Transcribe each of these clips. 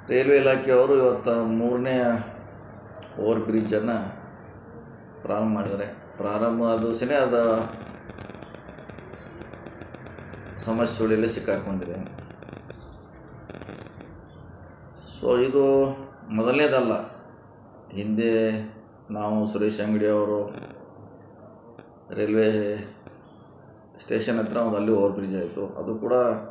railway ಇಲಾಖೆಯವರು ಇವತ್ತು ಮೂರನೇ ಓವರ್ ಬ್ರಿಡ್ಜನ್ನು ಪ್ರಾರಂಭ ಮಾಡಿದ್ದಾರೆ ಪ್ರಾರಂಭ ಆದ ದಿವಸನೇ ಅದು ಸಮಸ್ಯೆ ಸುಳಿಯಲ್ಲಿ ಸಿಕ್ಕಾಕೊಂಡಿದೆ ಸೊ ಇದು ಮೊದಲನೇದಲ್ಲ ಹಿಂದೆ ನಾವು ಸುರೇಶ್ ಅಂಗಡಿ ಅವರು ರೈಲ್ವೆ ಸ್ಟೇಷನ್ ಹತ್ರ ಒಂದು ಅಲ್ಲಿ ಓವರ್ ಬ್ರಿಡ್ಜ್ ಆಯಿತು ಅದು ಕೂಡ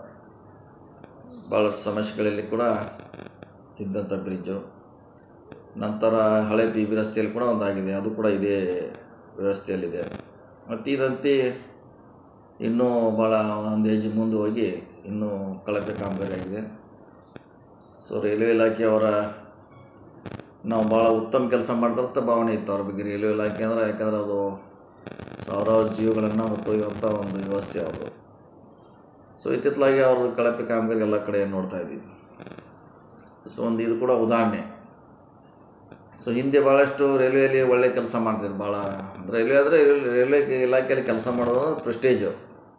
ಭಾಳಷ್ಟು ಸಮಸ್ಯೆಗಳಲ್ಲಿ ಕೂಡ ಇದ್ದಂಥ ಬ್ರಿಡ್ಜು ನಂತರ ಹಳೆ ಬಿ ಬಿ ರಸ್ತೆಯಲ್ಲಿ ಕೂಡ ಒಂದಾಗಿದೆ ಅದು ಕೂಡ ಇದೇ ವ್ಯವಸ್ಥೆಯಲ್ಲಿದೆ ಮತ್ತು ಇದಂತೆ ಇನ್ನೂ ಭಾಳ ಒಂದು ಹೆಜ್ಜೆ ಮುಂದೆ ಹೋಗಿ ಇನ್ನೂ ಕಳಪೆ ಕಾಮಗಾರಿ ಆಗಿದೆ ಸೊ ರೈಲ್ವೆ ಇಲಾಖೆಯವರ ನಾವು ಭಾಳ ಉತ್ತಮ ಕೆಲಸ ಮಾಡ್ತಾರಂತ ಭಾವನೆ ಇತ್ತು ಅವ್ರ ಬಗ್ಗೆ ರೈಲ್ವೆ ಇಲಾಖೆ ಅಂದರೆ ಯಾಕಂದ್ರೆ ಅದು ಸಾವಿರಾರು ಜೀವಗಳನ್ನು ಹೊತ್ತೊಯ್ಯುವಂಥ ಒಂದು ವ್ಯವಸ್ಥೆ ಅವರು ಸೊ ಇತ್ತಿತ್ತಲಾಗಿ ಅವ್ರದ್ದು ಕಳಪೆ ಕಾಮಗಾರಿ ಎಲ್ಲ ಕಡೆ ನೋಡ್ತಾ ಇದ್ದೀವಿ ಸೊ ಒಂದು ಇದು ಕೂಡ ಉದಾಹರಣೆ ಸೊ ಹಿಂದೆ ಭಾಳಷ್ಟು ರೈಲ್ವೆಯಲ್ಲಿ ಒಳ್ಳೆ ಕೆಲಸ ಮಾಡ್ತಿದ್ರು ಭಾಳ ರೈಲ್ವೆ ಆದರೆ ರೈಲ್ವೆ ಇಲಾಖೆಯಲ್ಲಿ ಕೆಲಸ ಮಾಡೋದು ಪ್ರೆಸ್ಟೇಜು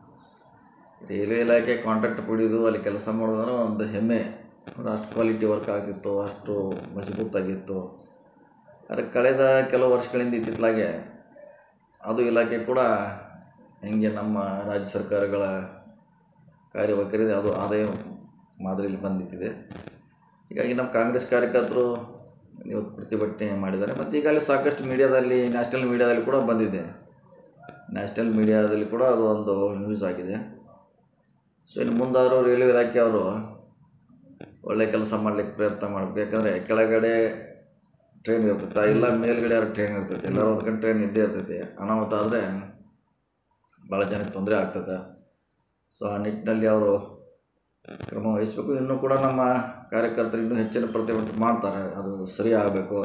ರೈಲ್ವೆ ಇಲಾಖೆ ಕಾಂಟ್ರಾಕ್ಟ್ ಪಡೆಯೋದು ಅಲ್ಲಿ ಕೆಲಸ ಮಾಡೋದಂದ್ರೆ ಒಂದು ಹೆಮ್ಮೆ ಅಂದ್ರೆ ಅಷ್ಟು ಕ್ವಾಲಿಟಿ ವರ್ಕ್ ಆಗ್ತಿತ್ತು ಅಷ್ಟು ಮಜಬೂತಾಗಿತ್ತು ಆದರೆ ಕಳೆದ ಕೆಲವು ವರ್ಷಗಳಿಂದ ಇತ್ತಿತ್ತಲಾಗೆ ಅದು ಇಲಾಖೆ ಕೂಡ ಹೆಂಗೆ ನಮ್ಮ ರಾಜ್ಯ ಸರ್ಕಾರಗಳ ಕಾರ್ಯವೈಖರಿ ಅದು ಆದಾಯ ಮಾದರಿಯಲ್ಲಿ ಬಂದಿತ್ತಿದೆ ಹೀಗಾಗಿ ನಮ್ಮ ಕಾಂಗ್ರೆಸ್ ಕಾರ್ಯಕರ್ತರು ಇವತ್ತು ಪ್ರತಿಭಟನೆ ಮಾಡಿದ್ದಾರೆ ಮತ್ತು ಈಗಾಗಲೇ ಸಾಕಷ್ಟು ಮೀಡಿಯಾದಲ್ಲಿ ನ್ಯಾಷನಲ್ ಮೀಡಿಯಾದಲ್ಲಿ ಕೂಡ ಬಂದಿದೆ ನ್ಯಾಷನಲ್ ಮೀಡಿಯಾದಲ್ಲಿ ಕೂಡ ಅದು ಒಂದು ನ್ಯೂಸ್ ಆಗಿದೆ ಸೊ ಇನ್ನು ಮುಂದಾದರೂ ರೈಲ್ವೆ ಇಲಾಖೆಯವರು ಒಳ್ಳೆ ಕೆಲಸ ಮಾಡಲಿಕ್ಕೆ ಪ್ರಯತ್ನ ಮಾಡಬೇಕು ಯಾಕಂದರೆ ಕೆಳಗಡೆ ಟ್ರೈನ್ ಇರ್ತೈತೆ ಇಲ್ಲ ಮೇಲ್ಗಡೆ ಯಾರು ಟ್ರೈನ್ ಇರ್ತೈತೆ ಎಲ್ಲರೂ ಒಂದು ಕಡೆ ಟ್ರೈನ್ ಇದ್ದೇ ಇರ್ತೈತೆ ಅನಾಹುತ ಆದರೆ ಭಾಳ ಜನಕ್ಕೆ ತೊಂದರೆ ಆಗ್ತದೆ ಸೊ ಆ ನಿಟ್ಟಿನಲ್ಲಿ ಅವರು ಕ್ರಮ ವಹಿಸಬೇಕು ಇನ್ನೂ ಕೂಡ ನಮ್ಮ ಕಾರ್ಯಕರ್ತರು ಇನ್ನೂ ಹೆಚ್ಚಿನ ಪ್ರತಿಭಟನೆ ಮಾಡ್ತಾರೆ ಅದು ಸರಿ ಆಗಬೇಕು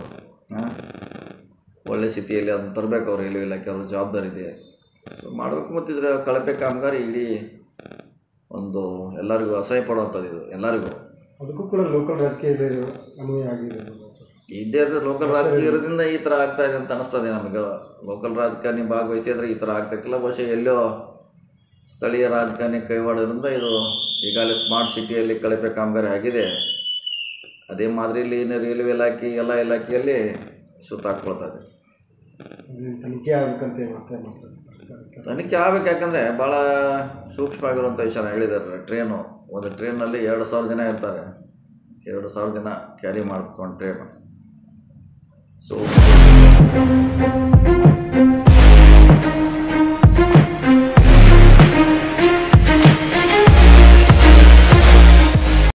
ಒಳ್ಳೆ ಸ್ಥಿತಿಯಲ್ಲಿ ಅದನ್ನು ತರಬೇಕು ಅವ್ರು ರೈಲ್ವೆ ಇಲಾಖೆ ಅವ್ರ ಜವಾಬ್ದಾರಿ ಇದೆ ಸೊ ಮಾಡಬೇಕು ಮತ್ತು ಇದರ ಕಳಪೆ ಕಾಮಗಾರಿ ಇಡೀ ಒಂದು ಎಲ್ಲರಿಗೂ ಅಸಹ್ಯ ಪಡುವಂಥದ್ದು ಇದು ಎಲ್ಲರಿಗೂ ಅದಕ್ಕೂ ಕೂಡ ಲೋಕಲ್ ರಾಜಕೀಯದಲ್ಲಿ ಅನ್ವಯ ಆಗಿದೆ ಅಲ್ವಾ ಸರ್ ಇದೇ ಲೋಕಲ್ ರಾಜಕೀಯದಿಂದ ಈ ಥರ ಆಗ್ತಾ ಇದೆ ಅಂತ ಅನಿಸ್ತದೆ ನಮಗೆ ಲೋಕಲ್ ರಾಜಕಾರಣಿ ಭಾಗವಹಿಸಿದ್ರೆ ಈ ಥರ ಆಗ್ತಿರ್ಕಿಲ್ಲ ಬಹುಶಃ ಎಲ್ಲೋ ಸ್ಥಳೀಯ ರಾಜಕಾರಣಿ ಕೈವಾಡೋದ್ರಿಂದ ಇದು ಈಗಾಗಲೇ ಸ್ಮಾರ್ಟ್ ಸಿಟಿಯಲ್ಲಿ ಕಳಪೆ ಕಾಮಗಾರಿ ಆಗಿದೆ ಅದೇ ಮಾದರಿಯಲ್ಲಿ ಇನ್ನು ರೈಲ್ವೆ ಇಲಾಖೆ ಎಲ್ಲ ಇಲಾಖೆಯಲ್ಲಿ ಸುತ್ತಾಕ್ಕೊಳ್ತಾ ಇದೆ ಅದೇನು ತನಿಖೆ ಆಗ್ಬೇಕಂತ ಮಾಡ್ತಾ ಮಾಡ್ತಾರೆ ಸರ್ಕಾರಕ್ಕೆ ತನಿಖೆ ಆಗ್ಬೇಕು ಯಾಕಂದರೆ ಭಾಳ ಸೂಕ್ಷ್ಮ ಆಗಿರುವಂಥ ವಿಷಯ ಹೇಳಿದ್ದಾರೆ ಟ್ರೈನು ಒಂದು ಟ್ರೈನಲ್ಲಿ ಎರಡು ಸಾವಿರ ಜನ ಇರ್ತಾರೆ ಎರಡು ಸಾವಿರ ಜನ ಕ್ಯಾರಿ ಮಾಡ್ತು ಒಂದು ಟ್ರೈನು ಸೊ